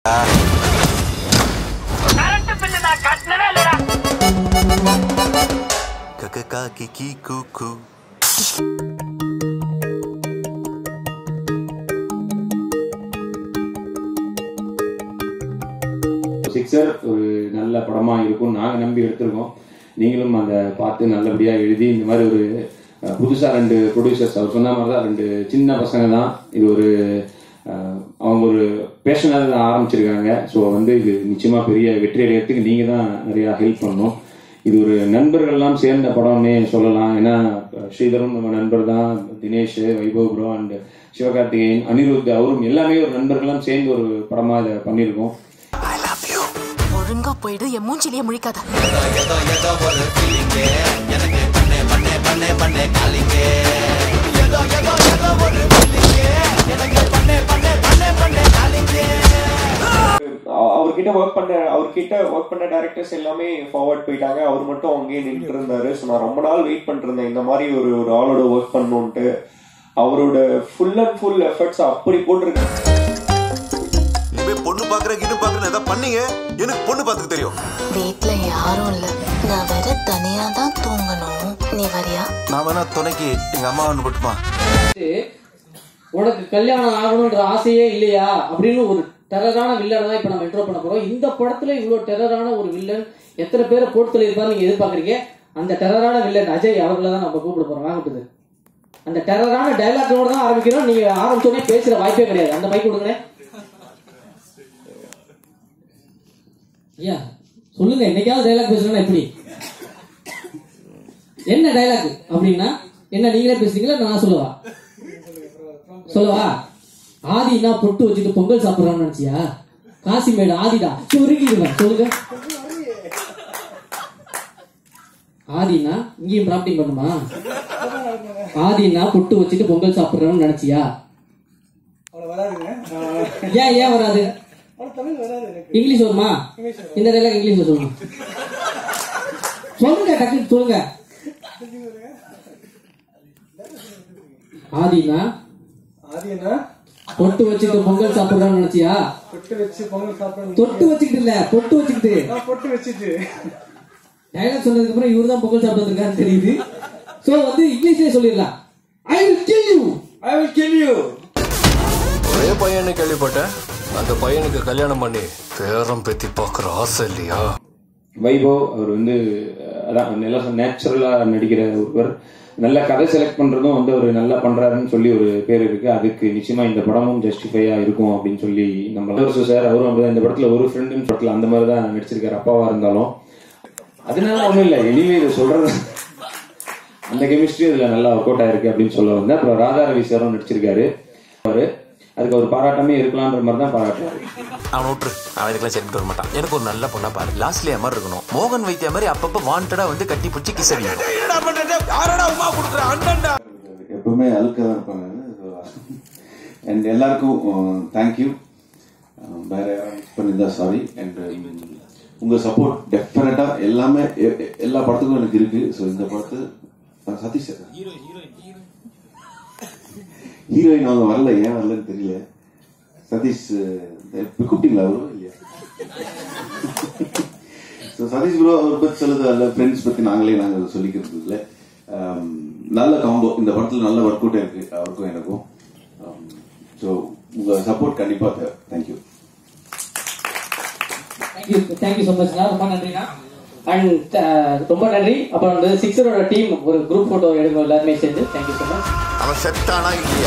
கக்கா கிக்கி கூக்கு சிக்ஸர் ஒரு நல்ல படமா இருக்கும் நாங்க நம்பி எடுத்திருக்கோம் நீங்களும் அந்த பார்த்து நல்லபடியா எழுதி இந்த மாதிரி ஒரு அஹ், புதுசா ரெண்டு ப்ரொடியூசர்ஸ் அவர் சொன்ன மாதிரி தான் ரெண்டு சின்ன பசங்க தான் இது ஒரு அஹ், அவங்க ஒரு பேஷனாக தான் ஆரம்பிச்சிருக்காங்க ஸோ வந்து இது நிச்சயமா பெரிய வெற்றி அடையறதுக்கு நீங்க தான் நிறைய ஹெல்ப் பண்ணணும் இது ஒரு நண்பர்கள்லாம் சேர்ந்த படம்னே சொல்லலாம் ஏன்னா அஹ், ஸ்ரீதரும் நம்ம நண்பர் தான் தினேஷ் வைபவ் ப்ரோ அண்ட் சிவகார்த்திகேயன் அனிருத் அவரும் எல்லாமே ஒரு நண்பர்கள்லாம் சேர்ந்து ஒரு படமா இதை பண்ணியிருக்கோம் ஒழுங்கா போயிடு என் மூஞ்சிலேயே முழிக்காத அவ- அவர்கிட்ட ஒர்க் பண்ண அவர்கிட்ட ஒர்க் பண்ண டைரக்டர்ஸ் எல்லாமே ஃபார்வர்ட் போயிட்டாங்க அவர் மட்டும் அங்கேயே நின்று இருந்தாரு ஸோ நான் ரொம்ப நாள் வெயிட் பண்ணிருந்தேன் இந்த மாதிரி ஒரு ஒரு ஆளோட ஒர்க் பண்ணணுன்ட்டு அவரோட ஃபுல் அண்ட் ஃபுல் எஃபர்ட்ஸ் அப்படி போட்டிருக்கேன் இனிமே பொண்ணு பாக்குற கிண்ணு பாக்குற ஏதாவது பண்ணீங்க எனக்கு பொண்ணு பார்த்துக்க தெரியும் வீட்ல யாரும் இல்ல நான் வேற தனியா தான் தூங்கணும் நீ வரியா நான் வேணா துணைக்கு எங்க அம்மா ஒன்று போட்டுமா உனக்கு கல்யாணம் ஆகணுன்ற ஆசையே இல்லையா அப்படின்னு ஒரு டெரரான வில்லனை தான் இப்ப நம்ம இன்ட்ரோ பண்ண போறோம் இந்த படத்துல இவ்வளவு டெரரான ஒரு வில்லன் எத்தனை பேரை போட்டு தள்ளியிருப்பாரு நீங்க எதிர்பார்க்கறீங்க அந்த டெரரான வில்லன் அஜய் அவர்களை தான் நம்ம கூப்பிட போறோம் வாங்கிட்டது அந்த டெரரான டைலாக்னோட தான் ஆரம்பிக்கிறோம் நீங்க ஆரம்பிச்சோடனே பேசுற வாய்ப்பே கிடையாது அந்த பைக் கொடுங்க ஐயா சொல்லுங்க என்னைக்காவது டைலாக் பேசுறேன்னா எப்படி என்ன டைலாக் அப்படின்னா என்ன நீங்களே பேசுறீங்களா இல்ல நான் சொல்லவா சொல்லவா ஆதினா பொட்டு வச்சுட்டு பொங்கல் சாப்பிடுறான்னு நினைச்சியா காசிமேடு ஆதிடா சுருங்கிடுவேன் சொல்லுங்க ஆதினா இங்கேயும் பிராப்டிங் பண்ணுமா ஆதினா பொட்டு வச்சுட்டு பொங்கல் சாப்பிடுறான்னு நினைச்சியா ஏன் ஏன் வராது இங்கிலீஷ் வருமா இந்த டைலாக் இங்கிலீஷ்ல சொல்லுங்க சொல்லுங்க டக்குனு சொல்லுங்க ஆதினா ஆதினா பொட்டு வச்சுட்டு பொங்கல் சாப்பிடுறான்னு நினைச்சியா பொட்டு வச்சு பொங்கல் சாப்பிடணும் தொட்டு வச்சுக்கிட்டு இல்ல பொட்டு வச்சுக்கிட்டு நான் பொட்டு வச்சுட்டு டைலாக் சொன்னதுக்கு அப்புறம் இவரு தான் பொங்கல் சாப்பிட்டு இருக்காருன்னு தெரியுது சோ வந்து இங்கிலீஷ்லயே சொல்லிடலாம் I will kill you I will kill you ஒரே பையனை கேள்விப்பட்டேன் அந்த பையனுக்கு கல்யாணம் பண்ணி பேரம் பேத்தி பார்க்குற ஆசை இல்லையா வைபவ் அவர் வந்து அஹ், அதான் நல்லா நேச்சுரலா நடிக்கிற ஒருவர் நல்ல கதை செலக்ட் பண்றதும் வந்து அவர் நல்லா பண்றாருன்னு சொல்லி ஒரு பேர் இருக்கு அதுக்கு நிச்சயமா இந்த படமும் ஜஸ்டிஃபையா இருக்கும் அப்படின்னு சொல்லி நம்ம வருஷம் சார் அவரும் அப்படிதான் இந்த படத்துல ஒரு ஃப்ரெண்டுன்னு படத்துல அந்த மாதிரி தான் நடிச்சிருக்காரு அப்பாவா இருந்தாலும் அதனால ஒண்ணும் இல்லை எனிவே இதை சொல்றது அந்த கெமிஸ்ட்ரி இதுல நல்லா ஒர்க் அவுட் ஆயிருக்கு அப்படின்னு சொல்ல வந்தேன் அப்புறம் ராதா ரவி சாரும் நடிச்சிருக்காரு அவரு அதுக்கு அவர் பாராட்டமே இருக்கலான்ற மாதிரி தான் பாராட்டுறாரு அவன் விட்டுரு அவன் இதுக்கெல்லாம் சரிட்டு வர மாட்டான் எனக்கு ஒரு நல்ல பொண்ணா பாரு லாஸ்ட்லியா மாதிரி இருக்கணும் மோகன் வைத்திய மாதிரி அப்பப்ப வாண்டடா வந்து கட்டி பிடிச்சி கிஸ் அடிக்கணும் எப்பவுமே அழுக்க தான் இருப்பாங்க அண்ட் எல்லாருக்கும் தேங்க்யூ வேற பண்ணியிருந்தா சாரி அண்ட் உங்க சப்போர்ட் டெஃபினட்டா எல்லாமே எ- எ- எல்லா படத்துக்கும் எனக்கு இருக்கு ஸோ இந்த படத்து அஹ், சதீஷ் சார் ஹீரோயின் அவங்க வரல ஏன் வரலன்னு தெரியல சதீஷ் அஹ், கூப்பிட்டீங்களா அவரும் இல்லையா ஸோ சதீஷ் ப்ரோ அவர் பத்தி சொல்லுது அல்ல ஃப்ரெண்ட்ஸ் பத்தி நாங்களே நாங்கள் சொல்லிக்கிறது இல்லை ஆம், நல்ல காம்போ இந்த படத்துல நல்ல ஒர்க் அவுட் இருக்கு அவருக்கும் எனக்கும் ஸோ உங்க சப்போர்ட் கண்டிப்பா தேவை தேங்க்யூ தேங்க்யூ தேங்க்யூ ஸோ மச்ண்ணா ரொம்ப நன்றிண்ணா அண்ட் ரொம்ப நன்றி அப்புறம் வந்து சிக்ஸரோட டீம் ஒரு குரூப் போட்டோ எடுக்கும் எல்லாருமே சேர்ந்து தேங்க்யூ ஸோ மச் அவன் செத்தானா இல்லையா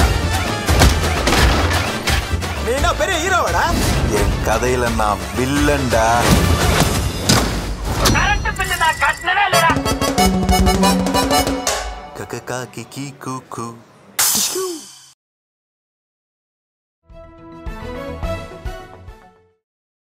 நீ என்ன பெரிய ஹீரோவாடா என் கதையில நான் வில்லன்டா கக்கா கிக்கி கூக்கு